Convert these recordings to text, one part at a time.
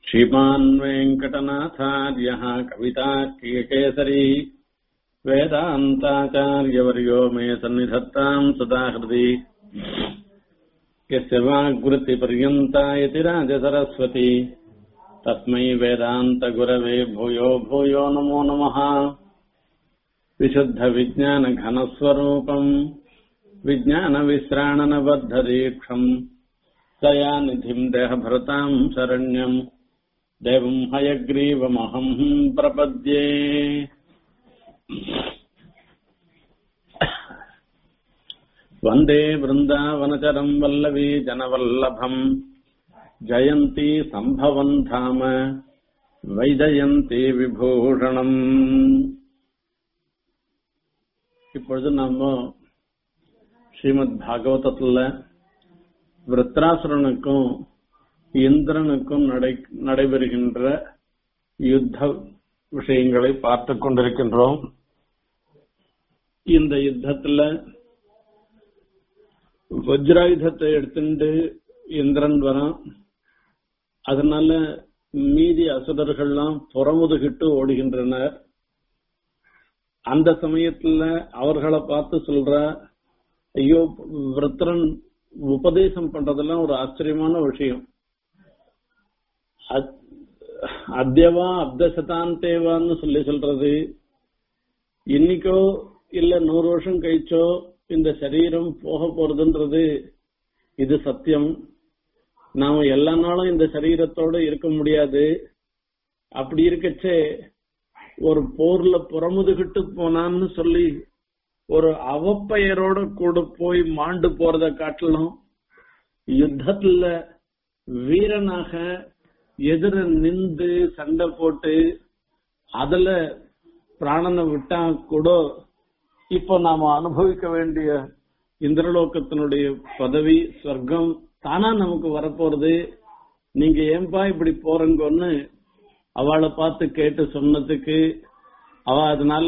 श्रीमान् वेङ्कटनाथार्यः कवितार्कियकेसरी वेदान्ताचार्यवर्यो मे सन्निधत्ताम् सदा हृदि यस्य वाग्वृत्तिपर्यन्ता यतिराजसरस्वती तस्मै वेदान्तगुरवे भूयो भूयो नमो नमः विशुद्धविज्ञानघनस्वरूपम् विज्ञानविश्राणनबद्धदीक्षम् दयानिधिम् देहभरताम् शरण्यम् देवम् हयग्रीवमहम् प्रपद्ये वन्दे वृन्दावनचरम् वल्लवी जनवल्लभम् जयन्ती सम्भवम् धाम வைஜயந்தி விபூஷணம் இப்பொழுது நாம ஸ்ரீமத் பாகவதத்துல விருத்ராசுரனுக்கும் இந்திரனுக்கும் நடை நடைபெறுகின்ற யுத்த விஷயங்களை பார்த்து கொண்டிருக்கின்றோம் இந்த யுத்தத்துல வஜ்ராயுதத்தை எடுத்துட்டு இந்திரன் வரான் அதனால மீதி அசுரர்கள்லாம் புறமுதுகிட்டு ஓடுகின்றனர் அந்த சமயத்துல அவர்களை பார்த்து சொல்ற ஐயோ விருத்திரன் உபதேசம் பண்றதெல்லாம் ஒரு ஆச்சரியமான விஷயம் அத்தியவா அப்தசதாந்தேவான்னு சொல்லி சொல்றது இன்னைக்கோ இல்ல நூறு வருஷம் கழிச்சோ இந்த சரீரம் போக போறதுன்றது இது சத்தியம் நாம எல்லா நாளும் இந்த சரீரத்தோட இருக்க முடியாது அப்படி இருக்கச்சே ஒரு போர்ல புறமுதுகிட்டு போனான்னு சொல்லி ஒரு அவப்பெயரோட கூட போய் மாண்டு போறத காட்டிலும் யுத்தத்துல வீரனாக எதிர நின்று சண்டை போட்டு அதுல பிராணனை விட்டா கூட இப்போ நாம அனுபவிக்க வேண்டிய இந்திரலோகத்தினுடைய பதவி சொர்க்கம் தானா நமக்கு வரப்போறது நீங்க ஏன்பா இப்படி போறங்கன்னு அவளை பார்த்து கேட்டு சொன்னதுக்கு அவ அதனால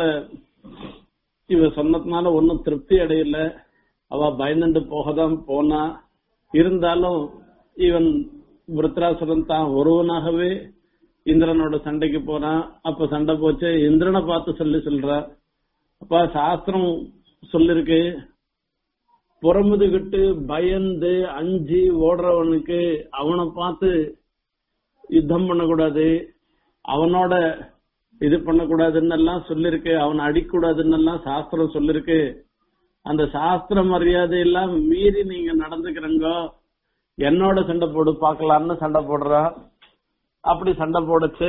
இவ சொன்னதுனால ஒன்னும் திருப்தி அடையல அவ பயந்துட்டு போகதான் போனா இருந்தாலும் இவன் விருத்ராசுரன் தான் ஒருவனாகவே இந்திரனோட சண்டைக்கு போறான் அப்ப சண்டை போச்சு இந்திரனை பார்த்து சொல்லி சொல்றா அப்ப சாஸ்திரம் சொல்லிருக்கு புறமுதுகிட்டு பயந்து அஞ்சு ஓடுறவனுக்கு அவனை பார்த்து யுத்தம் பண்ணக்கூடாது அவனோட இது பண்ணக்கூடாதுன்னு எல்லாம் சொல்லிருக்கு அவனை அடிக்கூடாதுன்னு எல்லாம் சாஸ்திரம் சொல்லிருக்கு அந்த சாஸ்திர மரியாதை எல்லாம் மீறி நீங்க நடந்துக்கிறங்க என்னோட சண்டை போடு பாக்கலாம்னு சண்டை போடுறா அப்படி சண்டை போடுச்சு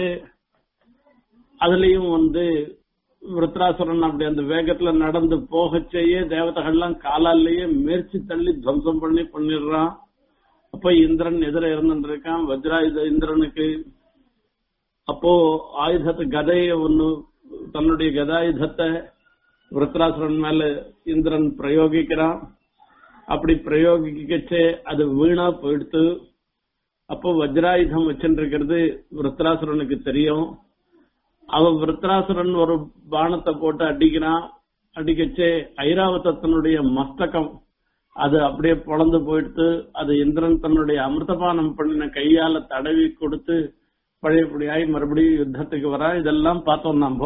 அதுலயும் வந்து விருத்ராசுரன் அப்படி அந்த வேகத்துல நடந்து போகச்சேயே தேவதைகள்லாம் காலாலேயே மேற்சி தள்ளி துவம்சம் பண்ணி பண்ணிடுறான் அப்ப இந்திரன் எதிர இருந்துட்டு இருக்கான் வஜ்ராயுத இந்திரனுக்கு அப்போ ஆயுதத்தை கதைய ஒண்ணு தன்னுடைய கதாயுதத்தை விருத்ராசுரன் மேல இந்திரன் பிரயோகிக்கிறான் அப்படி பிரயோகிக்கச்சே அது வீணா போயிடுத்து அப்போ வஜ்ராயுதம் வச்சுருக்கிறது விருத்ராசுரனுக்கு தெரியும் அவன் விருத்ராசுரன் ஒரு பானத்தை போட்டு அடிக்கிறான் அடிக்கச்சே ஐராவதத்தினுடைய மஸ்தகம் அது அப்படியே பொழந்து போயிடுத்து அது இந்திரன் தன்னுடைய அமிர்தபானம் பண்ணின கையால தடவி கொடுத்து பழையபடியாய் மறுபடியும் யுத்தத்துக்கு வரா இதெல்லாம் பார்த்தோம் நாம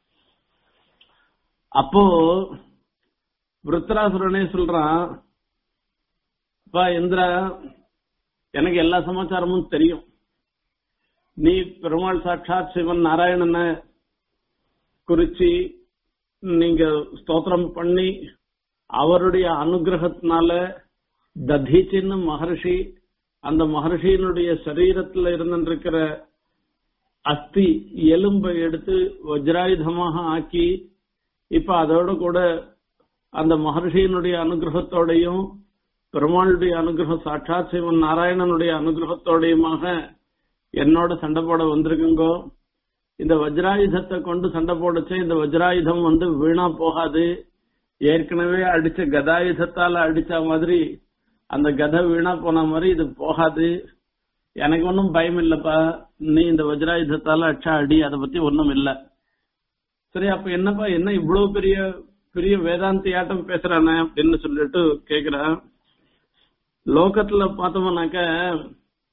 அப்போ விருத்ராசுரனே சொல்றான் அப்பா இந்திரா எனக்கு எல்லா சமாச்சாரமும் தெரியும் நீ பெருமாள் சாட்சாத் சிவன் நாராயணனை குறிச்சு நீங்க ஸ்தோத்திரம் பண்ணி அவருடைய அனுகிரகத்தினால ததீச்சின்னு மகர்ஷி அந்த மகர்ஷியினுடைய சரீரத்துல இருந்திருக்கிற அஸ்தி எலும்பை எடுத்து வஜ்ராயுதமாக ஆக்கி இப்ப அதோட கூட அந்த மகர்ஷியினுடைய அனுகிரகத்தோடையும் பெருமாளுடைய அனுகிரகம் சாட்சாத் சிவன் நாராயணனுடைய அனுகிரகத்தோடையுமாக என்னோட சண்டை போட வந்திருக்குங்கோ இந்த வஜ்ராயுதத்தை கொண்டு சண்டை போடச்சு இந்த வஜ்ராயுதம் வந்து வீணா போகாது ஏற்கனவே அடிச்ச கதாயுதத்தால அடிச்ச மாதிரி அந்த கதை வீணா போன மாதிரி இது போகாது எனக்கு ஒன்றும் பயம் இல்லப்பா நீ இந்த வஜ்ராயுதத்தால அடிச்சா அடி அதை பத்தி ஒன்றும் இல்ல சரி அப்ப என்னப்பா என்ன இவ்வளவு பெரிய பெரிய வேதாந்தி ஆட்டம் பேசுறானே அப்படின்னு சொல்லிட்டு கேக்குறேன் லோகத்துல பார்த்தோம்னாக்க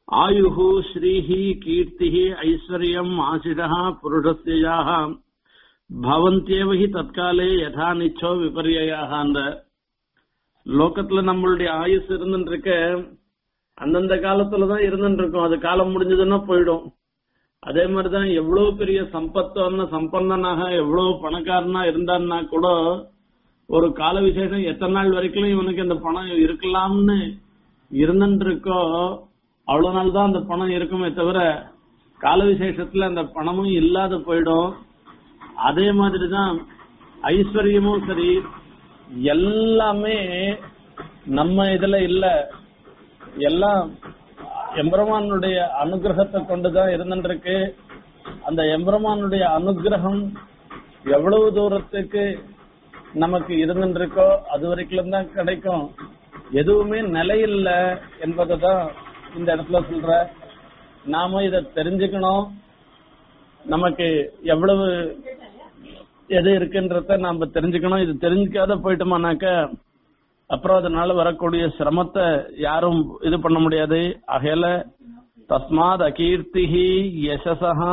ஆயுஹு ஸ்ரீஹி கீர்த்திஹி ஐஸ்வர்யம் ஆசிஷா புருஷஸ்யாக பவந்தியேவ ஹி தற்காலே யதா நிச்சோ விபர்யாக அந்த லோகத்துல நம்மளுடைய ஆயுஸ் இருந்துட்டு இருக்க அந்தந்த காலத்துலதான் இருந்துட்டு இருக்கும் அது காலம் முடிஞ்சதுன்னா போயிடும் அதே மாதிரிதான் எவ்வளவு பெரிய சம்பத்தோன்னு சம்பந்தனாக எவ்வளவு பணக்காரனா இருந்தான்னா கூட ஒரு கால விசேஷம் எத்தனை நாள் வரைக்கும் இவனுக்கு அந்த பணம் இருக்கலாம்னு இருந்துட்டு இருக்கோ அவ்வளவு நாள் தான் அந்த பணம் இருக்குமே தவிர கால விசேஷத்துல அந்த பணமும் இல்லாத போயிடும் அதே மாதிரிதான் ஐஸ்வர்யமும் சரி எல்லாமே நம்ம இதுல இல்ல எல்லாம் எம்பெருமானுடைய அனுகிரகத்தை கொண்டுதான் இருந்துருக்கு அந்த எம்பெருமானுடைய அனுகிரகம் எவ்வளவு தூரத்துக்கு நமக்கு இருந்துருக்கோ அது வரைக்கும் தான் கிடைக்கும் எதுவுமே நிலையில்ல என்பதை தான் இந்த இடத்துல சொல்ற நாம இத தெரிஞ்சுக்கணும் நமக்கு எவ்வளவு எது இருக்குன்றத நாம தெரிஞ்சுக்கணும் இது தெரிஞ்சுக்காத போயிட்டோமானாக்க அப்புறம் அதனால வரக்கூடிய சிரமத்தை யாரும் இது பண்ண முடியாது ஆகையால தஸ்மாத் அகீர்த்திஹி யசசா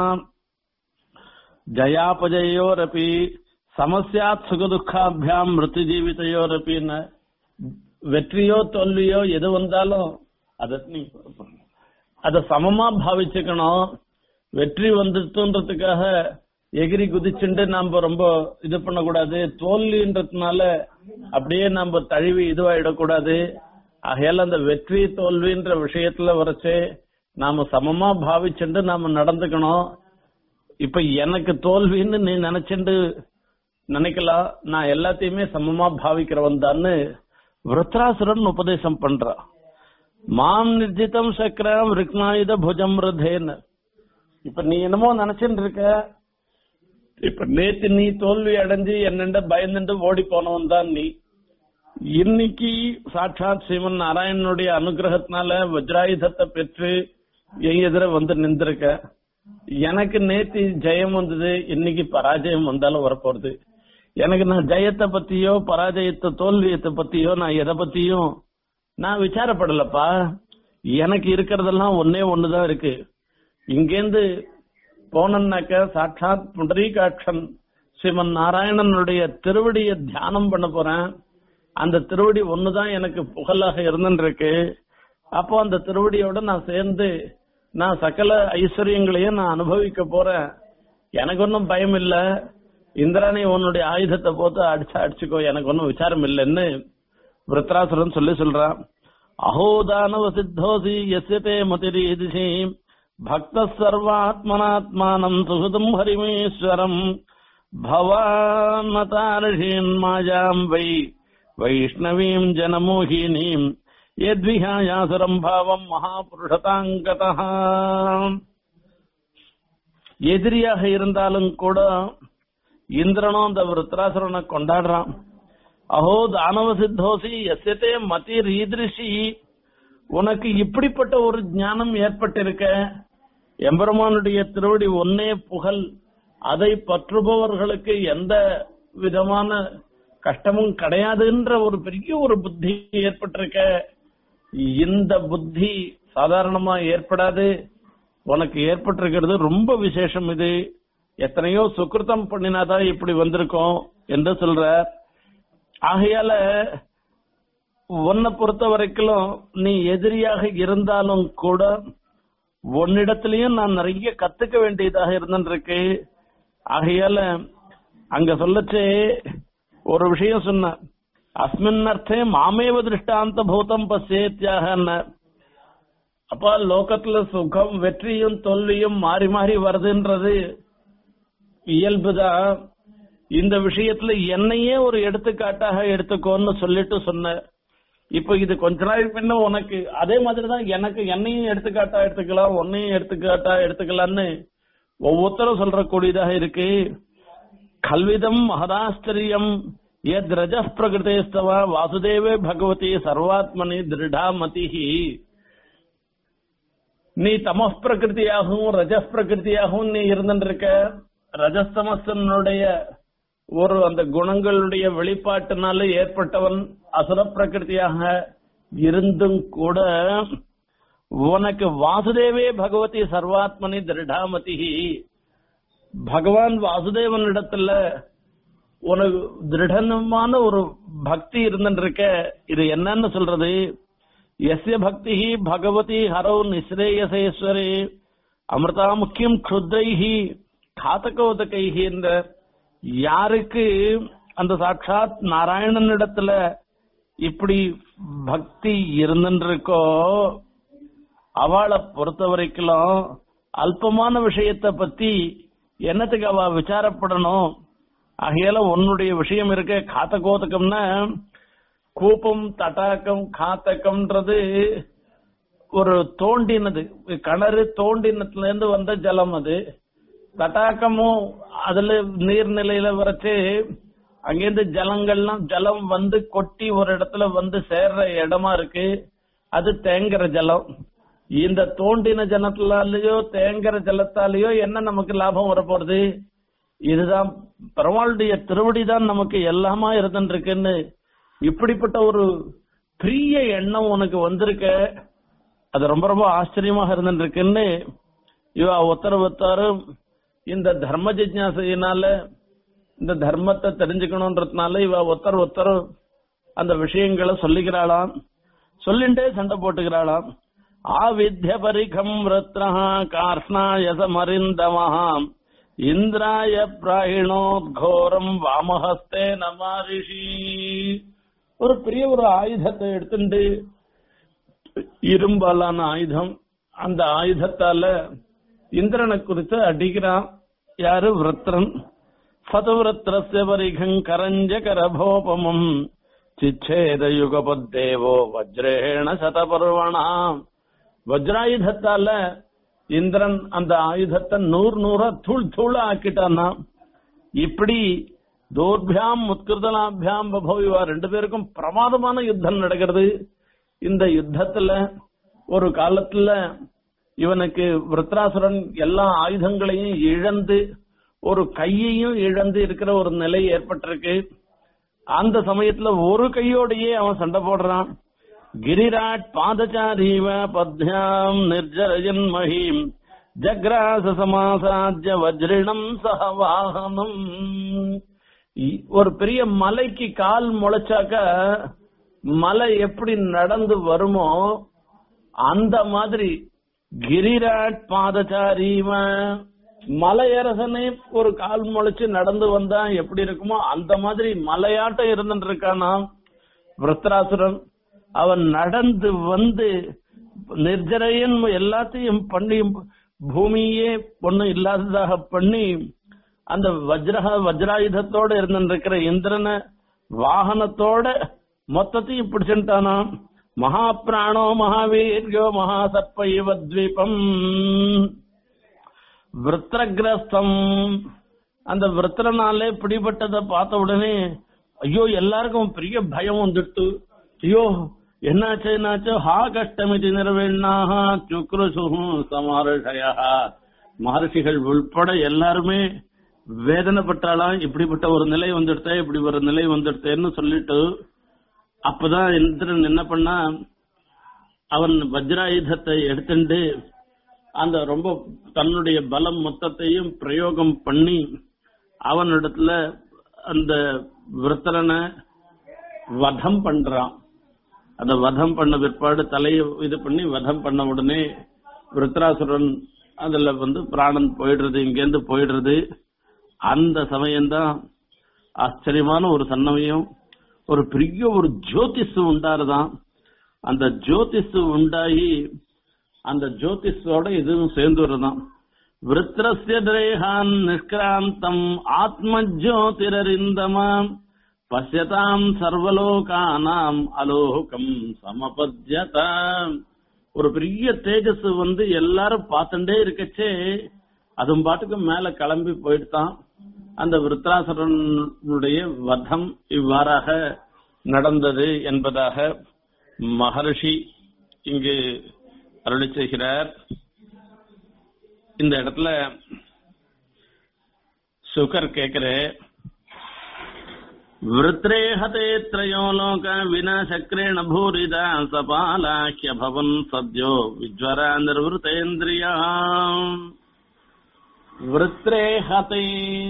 ஜயாபஜயோரபி சமஸ்யாத் சுகதுக்காபியாம் மிருத்து ஜீவிதையோரப்பின்னு வெற்றியோ தோல்வியோ எது வந்தாலும் அத நீ அத சமமா பாவிச்சுக்கணும் வெற்றி வந்துட்டுன்றதுக்காக எகிரி குதிச்சுட்டு நாம ரொம்ப இது பண்ணக்கூடாது தோல்வின்றதுனால அப்படியே நாம தழுவி இதுவாயிடக்கூடாது ஆகையால அந்த வெற்றி தோல்வின்ற விஷயத்துல வரைச்சு நாம சமமா பாவிச்சுட்டு நாம நடந்துக்கணும் இப்ப எனக்கு தோல்வின்னு நீ நினைச்சுண்டு நினைக்கலாம் நான் எல்லாத்தையுமே சமமா பாவிக்கிறவன் தான்னு விருத்ராசுரன் உபதேசம் பண்றான் மாம் நிர்ஜிதம் சக்கரம் ரிக்னாயுத புஜம் ரதேன்னு இப்ப நீ என்னமோ நினைச்சுட்டு இருக்க இப்ப நேத்து நீ தோல்வி அடைஞ்சு என்னண்ட பயந்துட்டு ஓடி போனவன் தான் நீ இன்னைக்கு சாட்சாத் சிவன் நாராயணனுடைய அனுகிரகத்தினால வஜ்ராயுதத்தை பெற்று என் எதிர வந்து நின்றுருக்க எனக்கு நேத்து ஜெயம் வந்தது இன்னைக்கு பராஜயம் வந்தாலும் வரப்போறது எனக்கு நான் ஜெயத்தை பத்தியோ பராஜயத்தை தோல்வியத்தை பத்தியோ நான் எதை பத்தியும் நான் விசாரப்படலப்பா எனக்கு இருக்கிறதெல்லாம் ஒன்னே ஒண்ணுதான் இருக்கு இங்கேருந்து போனன்னாக்க சாட்சாத் புண்டரீகாட்சன் ஸ்ரீமன் நாராயணனுடைய திருவடியை தியானம் பண்ண போறேன் அந்த திருவடி ஒண்ணுதான் எனக்கு புகழாக இருந்துருக்கு அப்போ அந்த திருவடியோட நான் சேர்ந்து நான் சகல ஐஸ்வர்யங்களையும் நான் அனுபவிக்க போறேன் எனக்கு ஒன்றும் பயம் இல்ல இந்திராணி உன்னுடைய ஆயுதத்தை போட்டு அடிச்சு அடிச்சுக்கோ எனக்கு ஒன்றும் விசாரம் இல்லைன்னு விருத்ராசுரன் சொல்லி சொல்றான் அஹோதானவ சித்தோசி எஸ்யதே மதிரீதிசி பக்த சர்வாத்மனாத்மானம் சுகதம் ஹரிமேஸ்வரம் பவான்மதாரிஷீன் மாயாம் வை வைஷ்ணவீம் ஜனமோகினீம் எத்விஹாயாசுரம் பாவம் மகாபுருஷதாங்கதா எதிரியாக இருந்தாலும் கூட இந்திரனும் அந்த விருத்ராசுரனை கொண்டாடுறான் அஹோ தானவ சித்தோசி எஸ்யத்தே மதி ரீதிருஷி உனக்கு இப்படிப்பட்ட ஒரு ஞானம் ஏற்பட்டிருக்க எம்பெருமானுடைய திருவடி ஒன்னே புகழ் அதை பற்றுபவர்களுக்கு எந்த விதமான கஷ்டமும் கிடையாதுன்ற ஒரு பெரிய ஒரு புத்தி ஏற்பட்டிருக்க இந்த புத்தி சாதாரணமா ஏற்படாது உனக்கு ஏற்பட்டிருக்கிறது ரொம்ப விசேஷம் இது எத்தனையோ சுக்கிருத்தம் பண்ணினாதான் இப்படி வந்திருக்கோம் என்று சொல்ற ஆகையால உன்னை பொறுத்த வரைக்கும் நீ எதிரியாக இருந்தாலும் கூட உன்னிடத்திலையும் நான் நிறைய கத்துக்க வேண்டியதாக இருந்திருக்கு ஆகையால அங்க சொல்லச்சே ஒரு விஷயம் சொன்ன அஸ்மின் அர்த்தே மாமேவ திருஷ்டாந்த பூதம் பசேத்தியாக அப்ப லோகத்துல சுகம் வெற்றியும் தோல்வியும் மாறி மாறி வருதுன்றது இயல்புதான் இந்த விஷயத்துல என்னையே ஒரு எடுத்துக்காட்டாக எடுத்துக்கோன்னு சொல்லிட்டு சொன்ன இப்ப இது கொஞ்ச நாள் பின்ன உனக்கு அதே மாதிரிதான் எனக்கு என்னையும் எடுத்துக்காட்டா எடுத்துக்கலாம் உன்னையும் எடுத்துக்காட்டா எடுத்துக்கலாம்னு ஒவ்வொருத்தரும் சொல்ற கூடியதாக இருக்கு கல்விதம் மகதாஸ்திரியம் எத் ரஜ பிரகிருதேஸ்தவ வாசுதேவே பகவதி சர்வாத்மனி திருடா மதிஹி நீ தம பிரகிருதியாகவும் ரஜ பிரகிருதியாகவும் நீ இருந்துருக்க ரஜஸ்தமசனுடைய ஒரு அந்த குணங்களுடைய வெளிப்பாட்டினால ஏற்பட்டவன் அசுர பிரகிருதியாக இருந்தும் கூட உனக்கு வாசுதேவே பகவதி சர்வாத்மனி திருடாமதி பகவான் வாசுதேவன் இடத்துல உனக்கு திருடனமான ஒரு பக்தி இருந்துருக்க இது என்னன்னு சொல்றது எஸ்ய பக்தி பகவதி ஹரோ நிஸ்ரேயசேஸ்வரே அமிர்தா முக்கியம் க்ஷுத்ரைஹி காத்தகோதகைஹி என்ற யாருக்கு அந்த சாட்சாத் நாராயணன் இடத்துல இப்படி பக்தி இருந்துருக்கோ அவளை பொறுத்த வரைக்கும் அல்பமான விஷயத்தை பத்தி என்னத்துக்கு அவ விசாரப்படணும் ஆகையால உன்னுடைய விஷயம் இருக்க காத்தகோதகம்னா கூப்பம் தட்டாக்கம் காத்தகம்ன்றது ஒரு தோண்டினது கிணறு தோண்டினத்துல இருந்து வந்த ஜலம் அது தட்டாக்கமும் அதுல நீர்நிலையில வரைச்சு அங்கேருந்து ஜலங்கள்லாம் ஜலம் வந்து கொட்டி ஒரு இடத்துல வந்து சேர்ற இடமா இருக்கு அது தேங்குற ஜலம் இந்த தோண்டின ஜலத்தாலேயோ தேங்குற ஜலத்தாலேயோ என்ன நமக்கு லாபம் வரப்போறது இதுதான் பெருமாளுடைய திருவடி தான் நமக்கு எல்லாமா இருந்துருக்குன்னு இப்படிப்பட்ட ஒரு பெரிய எண்ணம் உனக்கு வந்திருக்க அது ரொம்ப ரொம்ப ஆச்சரியமாக இருந்துருக்குன்னு இவ ஒருத்தர் ஒருத்தரும் இந்த தர்ம ஜிஜாசையினால இந்த தர்மத்தை தெரிஞ்சுக்கணும்ன்றதுனால இவ ஒருத்தர் ஒருத்தர் அந்த விஷயங்களை சொல்லிக்கிறாளாம் சொல்லிண்டே சண்டை போட்டுக்கிறாளாம் ஆவித்ய பரிகம் விரத்ரஹா கார்ஷ்ணாய சமரிந்தமஹாம் இந்திராய பிராயிணோத்கோரம் வாமஹஸ்தே நமாரிஷி ஒரு பெரிய ஒரு ஆயுதத்தை எடுத்துட்டு இரும்பாலான ஆயுதம் அந்த ஆயுதத்தால இந்திரனை குறித்து அடிக்கிறான் யாரு விரத்ரன் சதுவிரத்ரஸ்ய பரிகம் கரஞ்ச கரபோபமம் சிச்சேத யுகபத்தேவோ வஜ்ரேண சதபர்வணாம் வஜ்ராயுதத்தால இந்திரன் அந்த ஆயுதத்தை நூறு நூறா தூள் தூளா ஆக்கிட்டான்னா இப்படி தோர்பியாம் முத்கிருதனாபியாம் பபவிவா ரெண்டு பேருக்கும் பிரமாதமான யுத்தம் நடக்கிறது இந்த யுத்தத்துல ஒரு காலத்துல இவனுக்கு விருத்ராசுரன் எல்லா ஆயுதங்களையும் இழந்து ஒரு கையையும் இழந்து இருக்கிற ஒரு நிலை ஏற்பட்டிருக்கு அந்த சமயத்துல ஒரு கையோடையே அவன் சண்டை போடுறான் கிரிராட் பாதச்சாரீவ பத்யாம் நிர்ஜரயன் மஹீம் ஜக்ராச சமாசாஜ்ய வஜ்ரிணம் சகவாகனம் ஒரு பெரிய மலைக்கு கால் முளைச்சாக்க மலை எப்படி நடந்து வருமோ அந்த மாதிரி கிரிராட் பாதச்சாரீவ மலையரசனே ஒரு கால் முளைச்சு நடந்து வந்தா எப்படி இருக்குமோ அந்த மாதிரி மலையாட்டம் இருந்துட்டு இருக்கானா விருத்ராசுரன் அவன் நடந்து வந்து நிர்ஜரையன் எல்லாத்தையும் பண்ணி பூமியே ஒண்ணும் இல்லாததாக பண்ணி அந்த வஜ்ரஹ வஜ்ராயுதத்தோட இருந்திருக்கிற இந்திரனை வாகனத்தோட மொத்தத்தையும் பிடிச்சுட்டானா மகா பிராணோ மகாவீர்யோ மகாசப்ப இவ த்வீபம் விருத்திரகிரஸ்தம் அந்த விருத்திரனாலே பிடிபட்டதை பார்த்த உடனே ஐயோ எல்லாருக்கும் பெரிய பயம் வந்துட்டு ஐயோ என்னாச்சு என்னாச்சு ஹா கஷ்டமிதி நிறவேண்ணாக சுக்ருசு சமாருஷயா மகர்ஷிகள் உள்பட எல்லாருமே வேதனைப்பட்டாலாம் இப்படிப்பட்ட ஒரு நிலை வந்துடுத்தே இப்படி ஒரு நிலை வந்துடுத்தேன்னு சொல்லிட்டு அப்பதான் இந்திரன் என்ன பண்ணா அவன் வஜ்ராயுதத்தை எடுத்துட்டு அந்த ரொம்ப தன்னுடைய பலம் மொத்தத்தையும் பிரயோகம் பண்ணி அவனிடத்துல அந்த விருத்தரனை வதம் பண்றான் அந்த வதம் பண்ண பிற்பாடு தலையை இது பண்ணி வதம் பண்ண உடனே விருத்ராசுரன் அதுல வந்து பிராணன் போயிடுறது இங்கேருந்து போயிடுறது அந்த சமயம்தான் ஆச்சரியமான ஒரு சன்னமயம் ஒரு பெரிய ஒரு ஜோதிஷ் உண்டாருதான் அந்த ஜோதிஷ் உண்டாகி அந்த ஜோதிஷோட இதுவும் சேர்ந்து வருதான் விருத்திரஸ்ய திரேகான் நிஷ்கிராந்தம் ஆத்ம ஜோதிரரிந்தமாம் பசியதாம் சர்வலோகானாம் அலோகம் சமபத்யதாம் ஒரு பெரிய தேஜஸ் வந்து எல்லாரும் பார்த்துட்டே இருக்கச்சே அதுவும் பாட்டுக்கு மேல கிளம்பி போயிட்டான் அந்த விருத்ராசுரனுடைய வதம் இவ்வாறாக நடந்தது என்பதாக மகர்ஷி இங்கு அருளி செய்கிறார் இந்த இடத்துல சுகர் கேக்குற वृत्रे हते त्रयो लोक विनाशक्रेण भूरिदा सपालाख्यभवन् सद्यो विज्वरा निर्वृतेन्द्रिया वृत्रे हते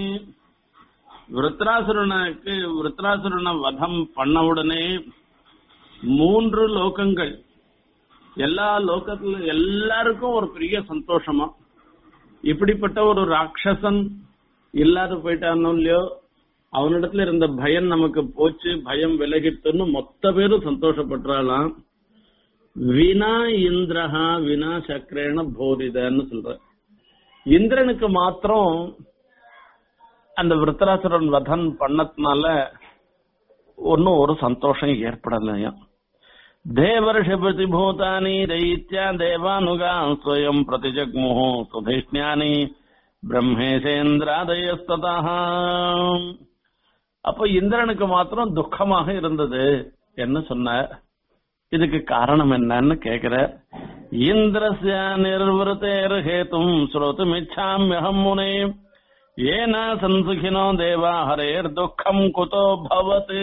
விருத்ராசுரனுக்கு விருத்ராசுரனை வதம் பண்ண உடனே மூன்று லோகங்கள் எல்லா லோகத்துல எல்லாருக்கும் ஒரு பெரிய சந்தோஷமா இப்படிப்பட்ட ஒரு ராட்சசன் இல்லாத போயிட்டானோ இல்லையோ அவனிடத்துல இருந்த பயம் நமக்கு போச்சு பயம் விலகிட்டுன்னு மொத்த பேரும் சந்தோஷப்படுறாளாம் வினா இந்திரஹா வினா சக்கரேன போதிதன்னு சொல்ற இந்திரனுக்கு மாத்திரம் அந்த விருத்தராசுரன் வதன் பண்ணதுனால ஒன்னும் ஒரு சந்தோஷம் ஏற்படலையா தேவர்ஷ பிரதிபூதானி தைத்யா தேவானுகா ஸ்வயம் பிரதிஜக்முஹு சுதைஷ்ணியானி பிரம்மேசேந்திராதயஸ்ததா அப்ப இந்திரனுக்கு மாத்திரம் துக்கமாக இருந்தது என்ன சொன்ன இதுக்கு காரணம் என்னன்னு கேக்குற இந்திரஸ்ய நிர்வருத்தேர் ஹேத்தும் ஸ்ரோதுமிச்சாமியகம் முனே ஏன சன்சுகினோ தேவா ஹரேர் துக்கம் குதோ பவதி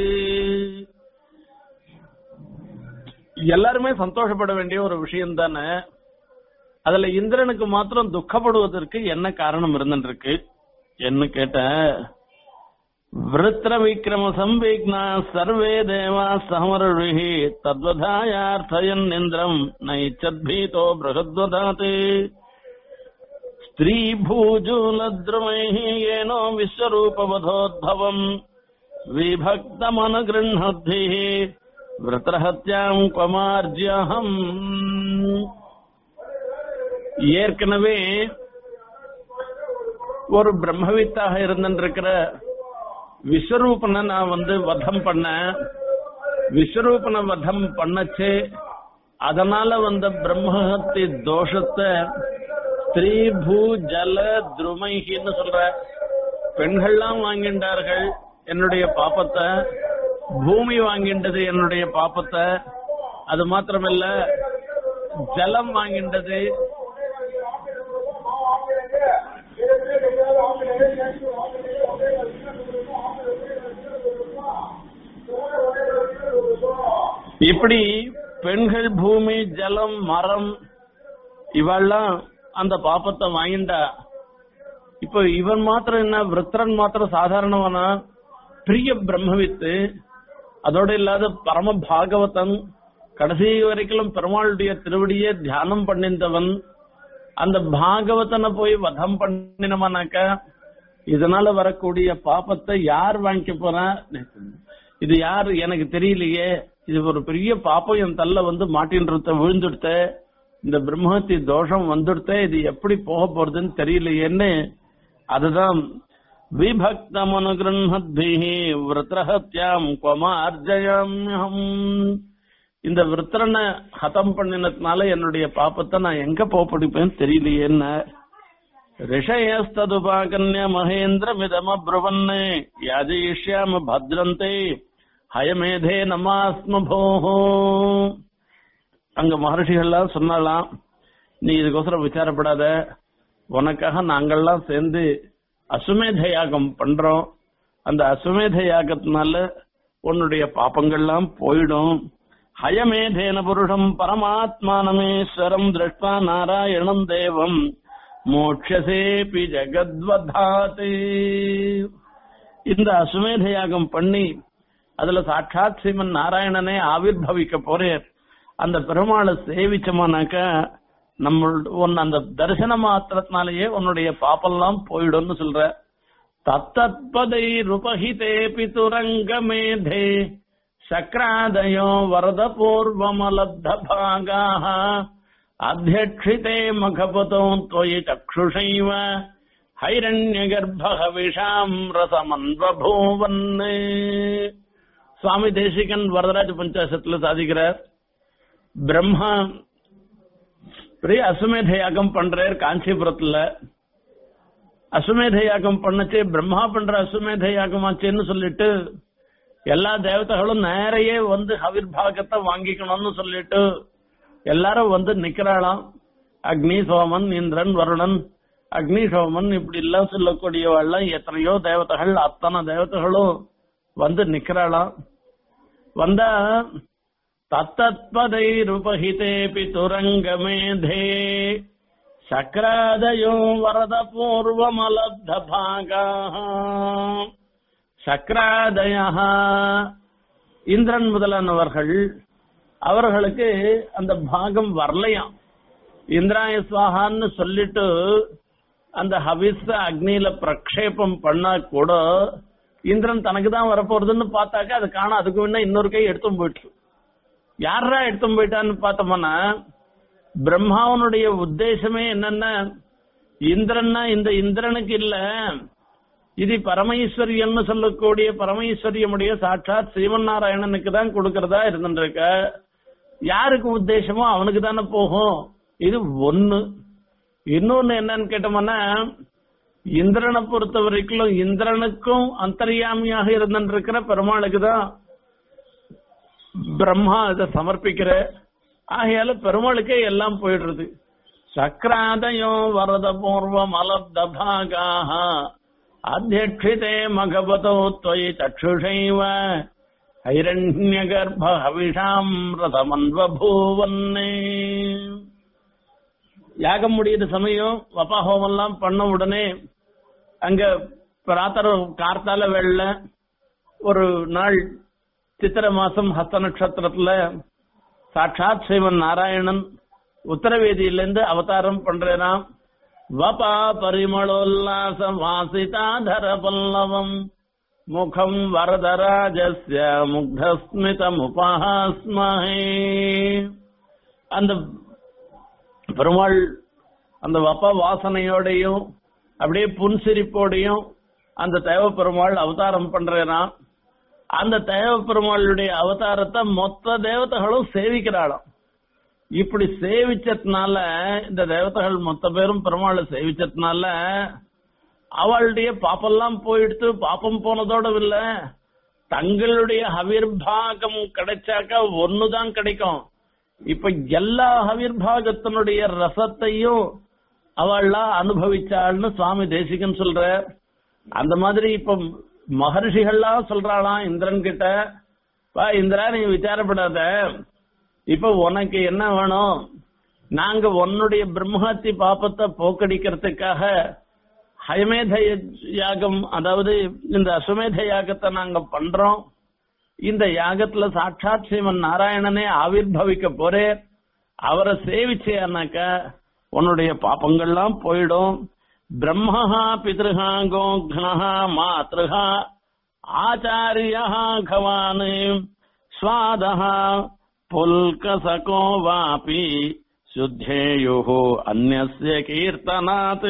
எல்லாருமே சந்தோஷப்பட வேண்டிய ஒரு விஷயம் தானே அதுல இந்திரனுக்கு மாத்திரம் துக்கப்படுவதற்கு என்ன காரணம் இருந்துருக்கு என்ன கேட்ட விருத்திர விக்ரம சம்பிக்னா சர்வே தேவா சமருஷி தத்வதாயார்த்தயன் இந்திரம் நைச்சத்பீதோ பிரகத்வதாத் ஸ்திரீ பூஜூலத்ருமைः येनो विश्वरूपवधोद्भवम् विभक्तमनुगृह्णद्भिः விரதஹத்யாம் குமார்ஜியகம் ஏற்கனவே ஒரு பிரம்மவித்தாக இருந்திருக்கிற விஸ்வரூபனை நான் வந்து வதம் பண்ண விஸ்வரூபனை வதம் பண்ணச்சு அதனால வந்த பிரம்மஹத்தி தோஷத்தை ஸ்திரீ பூ ஜல துருமைகின்னு சொல்ற பெண்கள்லாம் வாங்கின்றார்கள் என்னுடைய பாப்பத்தை பூமி வாங்கின்றது என்னுடைய பாப்பத்தை அது மாத்திரமல்ல ஜலம் வாங்கின்றது இப்படி பெண்கள் பூமி ஜலம் மரம் இவெல்லாம் அந்த பாப்பத்தை வாங்கிண்டா இப்ப இவன் மாத்திரம் என்ன விருத்திரன் மாத்திரம் சாதாரணவனா பிரிய பிரம்மவித்து அதோட இல்லாத பரம பாகவதன் கடைசி வரைக்கும் பெருமாளுடைய திருவடியே தியானம் பண்ணிந்தவன் அந்த பாகவதனை போய் வதம் பண்ணினவனாக்க இதனால வரக்கூடிய பாப்பத்தை யார் வாங்கிக்க போறா இது யார் எனக்கு தெரியலையே இது ஒரு பெரிய பாப்பம் என் தள்ள வந்து மாட்டின்றத விழுந்துடுத்த இந்த பிரம்மஹத்தி தோஷம் வந்துடுத்த இது எப்படி போக போறதுன்னு தெரியலையேன்னு அதுதான் விபக்தமனுகிருஹத்பிஹி விரத்ரஹத்யாம் குவமார்ஜயாம்யம் இந்த விருத்திரனை ஹதம் பண்ணினதுனால என்னுடைய பாப்பத்தை நான் எங்க போக பிடிப்பேன்னு தெரியலையேன்னு ரிஷயஸ்ததுபாகன்ய மகேந்திர மிதமப்ருவன்னு யாஜயிஷ்யாம பத்ரந்தே ஹயமேதே நமாஸ்மபோஹோ அங்க மகர்ஷிகள்லாம் சொன்னாலாம் நீ இதுக்கோசரம் விசாரப்படாத உனக்காக நாங்கள்லாம் சேர்ந்து அசுமேத யாகம் பண்றோம் அந்த அசுமேத யாகத்தினால உன்னுடைய பாப்பங்கள்லாம் போயிடும் ஹயமேதேன புருஷம் பரமாத்மானமேஸ்வரம் திருஷ்டா நாராயணம் தேவம் மோட்சசேபி ஜெகத்வதாத் இந்த அசுமேத யாகம் பண்ணி அதுல சாட்சாத் ஸ்ரீமன் நாராயணனே ஆவிர்வவிக்க போறேன் அந்த பெருமாளை சேவிச்சோமானாக்க நம்ம உன் அந்த தரிசன மாத்திரத்தினாலேயே உன்னுடைய பாப்பெல்லாம் போயிடும்னு சொல்ற தத்தத்பதை ருபஹிதே பிதுரங்க மேதே சக்ராதயோ வரத பூர்வமலப்த பாகாः அத்தியக்ஷிதே மகபதோ त्वयि चक्षुषैव ஹைரண்யகர்ப்பகவிஷாம் ரசமன்வபூவன் சுவாமி தேசிகன் வரதராஜ பஞ்சாசத்துல சாதிக்கிறார் பிரம்மா பெரிய அசுமேத யாகம் பண்றார் காஞ்சிபுரத்துல அசுமேத யாகம் பண்ணச்சே பிரம்மா பண்ற அசுமேத யாகமாச்சேன்னு சொல்லிட்டு எல்லா தேவதைகளும் நேரையே வந்து ஹவிர்பாகத்தை வாங்கிக்கணும்னு சொல்லிட்டு எல்லாரும் வந்து நிக்கிறாளாம் அக்னி சோமன் இந்திரன் வருணன் அக்னி சோமன் இப்படி எல்லாம் சொல்லக்கூடியவெல்லாம் எத்தனையோ தேவதைகள் அத்தனை தேவதைகளும் வந்து நிக்கிறாளாம் வந்தா தத்தத்பதைருபகிதேபி துரங்கமேதே சக்ராதயோ வரத பூர்வமலப்த பாகாः சக்ராதயா இந்திரன் முதலானவர்கள் அவர்களுக்கு அந்த பாகம் வரலையாம் இந்திராய சுவாகான்னு சொல்லிட்டு அந்த ஹவிஸ அக்னியில பிரக்ஷேபம் பண்ணா கூட இந்திரன் தனக்கு தான் வரப்போறதுன்னு பார்த்தாக்க அது காண அதுக்கு முன்ன இன்னொரு கை எடுத்தும் போயிட்டு யாரா எடுத்தும் போயிட்டான்னு பார்த்தோம்னா பிரம்மாவனுடைய உத்தேசமே என்னன்னா இந்திரன்னா இந்த இந்திரனுக்கு இல்ல இது பரமேஸ்வரியன்னு சொல்லக்கூடிய பரமேஸ்வரியமுடைய சாட்சாத் ஸ்ரீமன் நாராயணனுக்கு தான் கொடுக்கறதா இருந்துருக்க யாருக்கு உத்தேசமோ அவனுக்கு தானே போகும் இது ஒண்ணு இன்னொன்னு என்னன்னு கேட்டோம்னா இந்திரனை பொறுத்த வரைக்கும் இந்திரனுக்கும் அந்தர்யாமியாக இருந்திருக்கிற பெருமாளுக்கு தான் பிரம்மா இதை சமர்ப்பிக்கிற ஆகையால பெருமாளுக்கே எல்லாம் போயிடுறது சக்ராதயோ வரத பூர்வம் அலப்த பாகாக அத்தியட்சிதே மகபதோ त्वयि चक्षुषैव हैरण्यगर्भ हविषाम् ரதமன்வபூவன்னே யாகம் முடியிற சமயம் வபாஹோமம் எல்லாம் பண்ண உடனே அங்க பிராத்தர கார்த்தால வெள்ள ஒரு நாள் சித்திர மாசம் ஹஸ்த நட்சத்திரத்துல சாட்சாத் சிவன் நாராயணன் உத்தரவேதியிலிருந்து அவதாரம் பண்றான் வபா பரிமளோல்லாச வாசிதாதர பல்லவம் முகம் வரதராஜஸ்ய முக்தஸ்மிதம் உபாஸ்மஹே அந்த பெருமாள் அந்த வப்ப வாசனையோடையும் அப்படியே புன்சிரிப்போடையும் அந்த தேவ பெருமாள் அவதாரம் பண்றான் அந்த தேவ பெருமாளுடைய அவதாரத்தை மொத்த தேவதைகளும் சேவிக்கிறாளாம் இப்படி சேவிச்சதுனால இந்த தேவதைகள் மொத்த பேரும் பெருமாளை சேவிச்சதுனால அவளுடைய பாப்பெல்லாம் போயிடுத்து பாப்பம் போனதோட இல்ல தங்களுடைய ஹவிர்பாகம் கிடைச்சாக்கா ஒண்ணுதான் கிடைக்கும் இப்ப எல்லா ஹவிர்பாகத்தினுடைய ரசத்தையும் அவள்லாம் அனுபவிச்சாள்னு சுவாமி தேசிகன் சொல்ற அந்த மாதிரி இப்ப மகர்ஷிகள்லாம் சொல்றாளாம் இந்திரன் கிட்ட வா இந்திரா நீ விசாரப்படாத இப்ப உனக்கு என்ன வேணும் நாங்க உன்னுடைய பிரம்மஹத்தி பாப்பத்தை போக்கடிக்கிறதுக்காக ஹயமேத யாகம் அதாவது இந்த அசுமேத யாகத்தை நாங்க பண்றோம் இந்த யாகத்துல சாட்சாத் சிவன் நாராயணனே ஆவிர்பவிக்க போறே அவரை சேவிச்சேன்னாக்க உன்னுடைய பாப்பங்கள்லாம் போயிடும் பிரம்மஹா பிதೃஹா கோக்னஹா மாத்ருஹா ஆச்சாரியா கவான் ஸ்வாதஹா புல்கசகோ வாபி சுத்தேயு அந்நிய கீர்த்தனாத்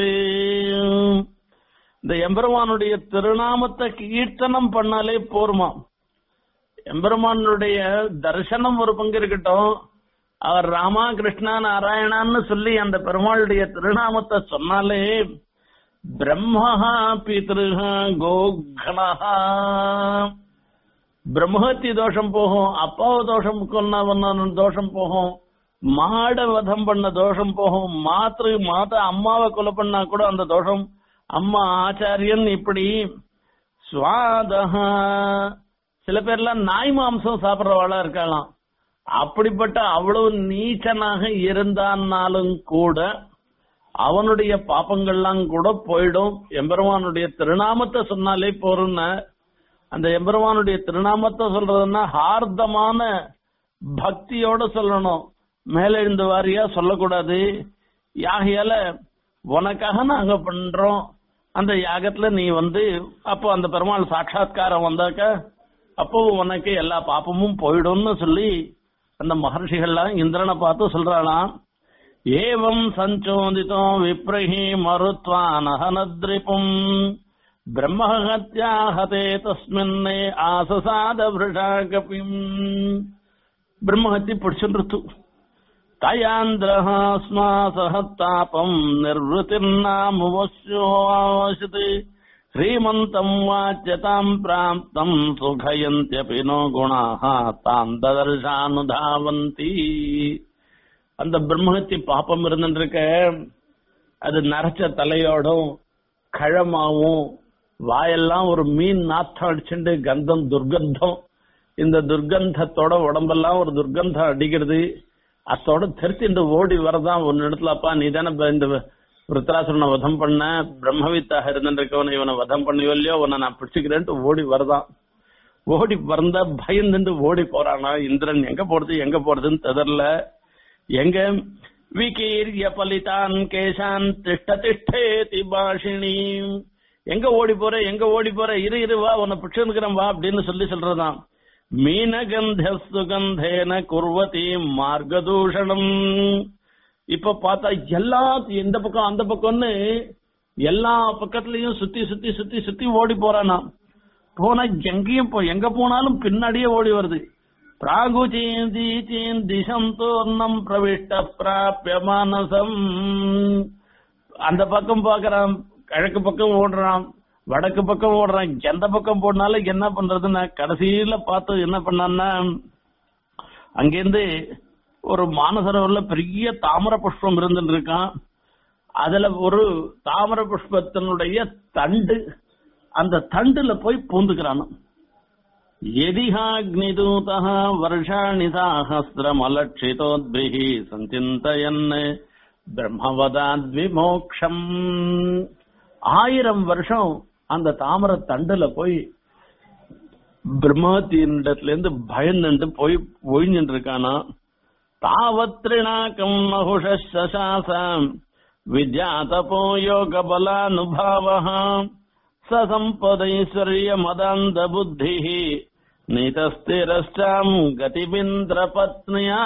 இந்த எம்பெருமானுடைய திருநாமத்தை கீர்த்தனம் பண்ணாலே போருமா எம்பெருமானுடைய தரிசனம் ஒரு பங்கு இருக்கட்டும் அவர் ராமா கிருஷ்ணா நாராயணான்னு சொல்லி அந்த பெருமாளுடைய திருநாமத்தை சொன்னாலே பிரம்மஹா பித்ருஹா கோகணஹா பிரம்மஹத்தி தோஷம் போகும் அப்பாவு தோஷம் கொன்ன தோஷம் போகும் மாட வதம் பண்ண தோஷம் போகும் மாத்திரு மாதா அம்மாவை கொலை பண்ணா கூட அந்த தோஷம் அம்மா ஆச்சாரியன் இப்படி சுவாதஹா சில பேர்லாம் நாய் மாம்சம் சாப்பிடுறவாளா இருக்கலாம் அப்படிப்பட்ட அவ்வளவு நீச்சனாக இருந்தான்னாலும் கூட அவனுடைய பாப்பங்கள்லாம் கூட போயிடும் எம்பெருமானுடைய திருநாமத்தை சொன்னாலே போறோம்னா அந்த எம்பெருமானுடைய திருநாமத்தை சொல்றதுன்னா ஹார்தமான பக்தியோட சொல்லணும் மேலெழுந்து வாரியா சொல்லக்கூடாது யாகையால உனக்காக நாங்க பண்றோம் அந்த யாகத்துல நீ வந்து அப்போ அந்த பெருமாள் சாட்சாத்காரம் வந்தாக்க அப்போ உனக்கு எல்லா பாப்பமும் போயிடும்னு சொல்லி அந்த மகர்ஷிகள்லாம் இந்திரனை பார்த்து சொல்றாளாம் ஏவம் சஞ்சோதிதோ விப்ரஹி மருத்வானஹனத்ரிபும் பிரம்மஹத்யாஹதே தஸ்மின்னே ஆசசாத விருஷா கபிம் பிரம்மஹத்தி பிடிச்சுட்டு தயாந்திரஹ ஸ்மா சஹத்தாபம் நிர்வൃத்திர்நாமுவஸ்யோவாசித் श्रीमन्तम् वाच्यताम् प्राप्तम् सुखयन्त्यपि नो गुणाः ताम् ததர்ஷானுதாவந்தி அந்த பிரம்மஹத்தி பாப்பம் இருந்துருக்க அது நரைச்ச தலையோடும் கழமாவும் வாயெல்லாம் ஒரு மீன் நாத்தம் அடிச்சுண்டு கந்தம் துர்கந்தம் இந்த துர்கந்தத்தோட உடம்பெல்லாம் ஒரு துர்கந்தம் அடிக்கிறது அத்தோட தெரிச்சுட்டு ஓடி வரதான் ஒரு இடத்துலப்பா நீ தானே இந்த விருத்தராசுரனை வதம் பண்ண பிரம்மவித்தாக இருந்திருக்கவனை இவனை வதம் பண்ணியோ இல்லையோ உன்னை நான் பிடிச்சுக்கிறேன்ட்டு ஓடி வரதான் ஓடி வந்தா பயந்துட்டு ஓடி போறானா இந்திரன் எங்க போறது எங்க போறதுன்னு தெதறல எங்க விகீரிய பலிதான் கேசான் திஷ்ட திஷ்டேதி பாஷினி எங்க ஓடி போற எங்க ஓடி போற இரு இரு வா உன்னை பிடிச்சிருக்கிறேன் வா அப்படின்னு சொல்லி சொல்றதாம் மீனகந்த சுகந்தேன குர்வதி மார்கதூஷணம் இப்ப பார்த்தா எல்லா எந்த பக்கம் அந்த பக்கம்னு எல்லா பக்கத்துலயும் சுத்தி சுத்தி சுத்தி சுத்தி ஓடி போறானா போனா எங்கேயும் போ எங்க போனாலும் பின்னாடியே ஓடி வருது பிராகுச்சீன் திசம் தோர்ணம் பிரவிஷ்ட பிராபிய மானசம் அந்த பக்கம் பாக்குறான் கிழக்கு பக்கம் ஓடுறான் வடக்கு பக்கம் ஓடுறான் எந்த பக்கம் போனாலும் என்ன பண்றதுன்னா கடைசியில பார்த்து என்ன பண்ணான்னா அங்கேருந்து ஒரு மானசரோவர்ல பெரிய தாமர புஷ்பம் இருந்துட்டு இருக்கான் அதுல ஒரு தாமர புஷ்பத்தினுடைய தண்டு அந்த தண்டுல போய் பூந்துக்கிறான் எதிஹாக்னிதூதா வருஷாணி சாஹசிரம் அலட்சிதோத்பிஹி சஞ்சிந்தயன் பிரம்மவதாத் விமோக்ஷம் ஆயிரம் வருஷம் அந்த தாமர தண்டுல போய் பிரம்மத்தினிடத்துல இருந்து பயந்துட்டு போய் ஒழிஞ்சுட்டு இருக்கானா தாவத்ரிணாக்கம் மகுஷாசாம் வித்யாதபோ யோக பலானுபாவம் சசம்பதைஸ்வர்ய மதாந்த புத்தி நீதஸ்திரஷ்டாம் கதிபிந்திர பத்னியா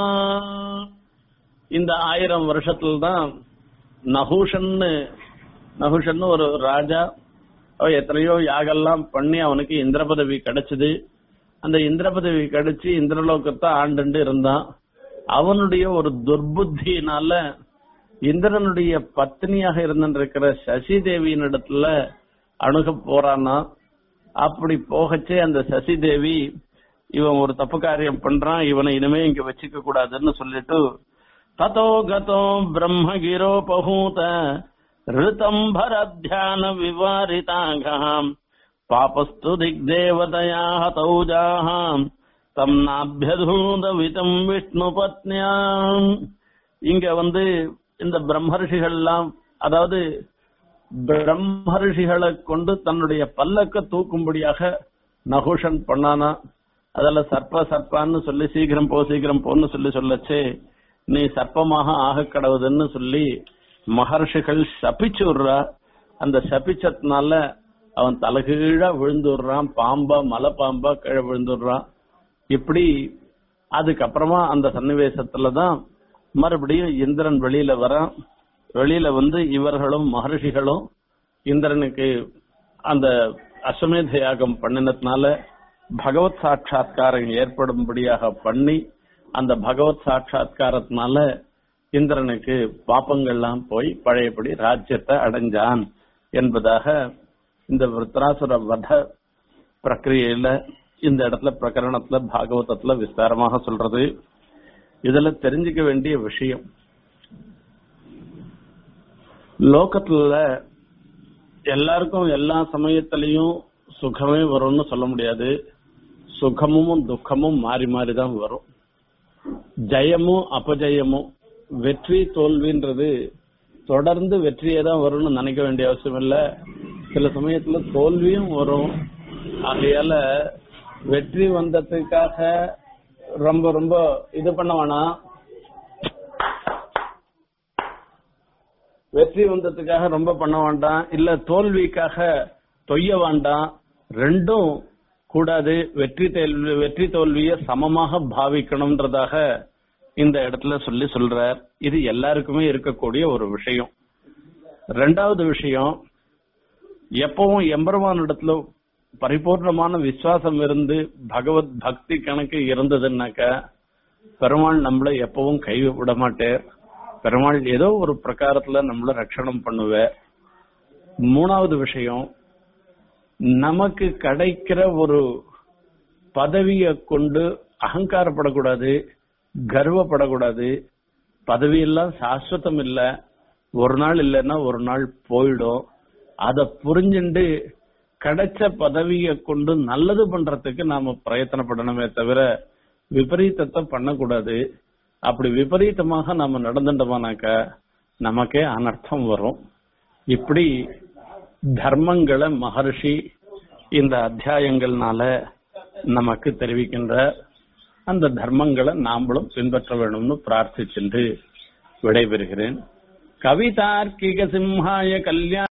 இந்த ஆயிரம் வருஷத்துல தான் நகுஷன்னு நகுஷன்னு ஒரு ராஜா அவன் எத்தனையோ யாகெல்லாம் பண்ணி அவனுக்கு இந்திர பதவி கிடைச்சது அந்த இந்திர பதவி கிடைச்சு இந்திரலோகத்தை ஆண்டுண்டு இருந்தான் அவனுடைய ஒரு துர்புத்தியினால இந்திரனுடைய பத்னியாக இருந்திருக்கிற சசி தேவியின் இடத்துல அணுக போறானா அப்படி போகச்சே அந்த சசி தேவி இவன் ஒரு தப்பு காரியம் பண்றான் இவனை இனிமே இங்க வச்சுக்க கூடாதுன்னு சொல்லிட்டு ததோ கதோ பிரம்மகிரோபூத ரிதம்பர தியான விவாரிதாகாம் பாபஸ்து திக்தேவதையா தௌஜாஹாம் தம் நாபியதூதவிதம் விஷ்ணு பத்னியாம் இங்க வந்து இந்த பிரம்மர்ஷிகள்லாம் அதாவது பிரம்மர்ஷிகளை கொண்டு தன்னுடைய பல்லக்க தூக்கும்படியாக நகுஷன் பண்ணானா அதுல சர்ப்ப சர்ப்பான்னு சொல்லி சீக்கிரம் போ சீக்கிரம் போன்னு சொல்லி சொல்லச்சே நீ சர்ப்பமாக ஆக கடவுதுன்னு சொல்லி மகர்ஷிகள் சபிச்சு விடுறா அந்த சபிச்சதுனால அவன் தலைகீழா விழுந்துடுறான் பாம்பா மலை பாம்பா கீழே விழுந்துடுறான் இப்படி அதுக்கப்புறமா அந்த சன்னிவேசத்துலதான் மறுபடியும் இந்திரன் வெளியில வரான் வெளியில வந்து இவர்களும் மகர்ஷிகளும் இந்திரனுக்கு அந்த அஸ்வமேத யாகம் பண்ணினதுனால பகவத் சாட்சா்காரம் ஏற்படும்படியாக பண்ணி அந்த பகவத் சாட்சா்காரத்தினால இந்திரனுக்கு பாப்பங்கள்லாம் போய் பழையபடி ராஜ்யத்தை அடைஞ்சான் என்பதாக இந்த விருத்ராசுர வத பிரக்கிரியையில இந்த இடத்துல பிரகரணத்துல பாகவதத்துல விஸ்தாரமாக சொல்றது இதுல தெரிஞ்சுக்க வேண்டிய விஷயம் லோகத்துல எல்லாருக்கும் எல்லா சமயத்திலையும் சுகமே வரும்னு சொல்ல முடியாது சுகமும் துக்கமும் மாறி மாறி தான் வரும் ஜெயமும் அபஜயமும் வெற்றி தோல்வின்றது தொடர்ந்து வெற்றியே தான் வரும்னு நினைக்க வேண்டிய அவசியம் இல்ல சில சமயத்துல தோல்வியும் வரும் ஆகையால வெற்றி வந்ததுக்காக ரொம்ப ரொம்ப இது பண்ண வேணாம் வெற்றி வந்ததுக்காக ரொம்ப பண்ண வேண்டாம் இல்ல தோல்விக்காக தொய்ய வேண்டாம் ரெண்டும் கூடாது வெற்றி தோல்வி வெற்றி தோல்வியை சமமாக பாவிக்கணும்ன்றதாக இந்த இடத்துல சொல்லி சொல்றார் இது எல்லாருக்குமே இருக்கக்கூடிய ஒரு விஷயம் ரெண்டாவது விஷயம் எப்பவும் எம்பெருமான் இடத்துல பரிபூர்ணமான விசுவாசம் இருந்து பகவத் பக்தி கணக்கு இருந்ததுன்னாக்க பெருமாள் நம்மள எப்பவும் கை விட மாட்டேர் பெருமாள் ஏதோ ஒரு பிரகாரத்துல நம்மள ரட்சணம் பண்ணுவேன் மூணாவது விஷயம் நமக்கு கிடைக்கிற ஒரு பதவியை கொண்டு அகங்காரப்படக்கூடாது கர்வப்படக்கூடாது பதவியெல்லாம் சாஸ்வதம் இல்ல ஒரு நாள் இல்லைன்னா ஒரு நாள் போயிடும் அத புரிஞ்சுண்டு கிடைச்ச பதவியை கொண்டு நல்லது பண்றதுக்கு நாம பிரயத்தனப்படணுமே தவிர விபரீதத்தை பண்ணக்கூடாது அப்படி விபரீதமாக நாம நடந்துட்டோமானாக்க நமக்கே அனர்த்தம் வரும் இப்படி தர்மங்களை மகர்ஷி இந்த அத்தியாயங்கள்னால நமக்கு தெரிவிக்கின்ற அந்த தர்மங்களை நாமளும் பின்பற்ற வேணும்னு பிரார்த்திச்சென்று விடைபெறுகிறேன் கவிதார்க்கிக சிம்ஹாய கல்யாண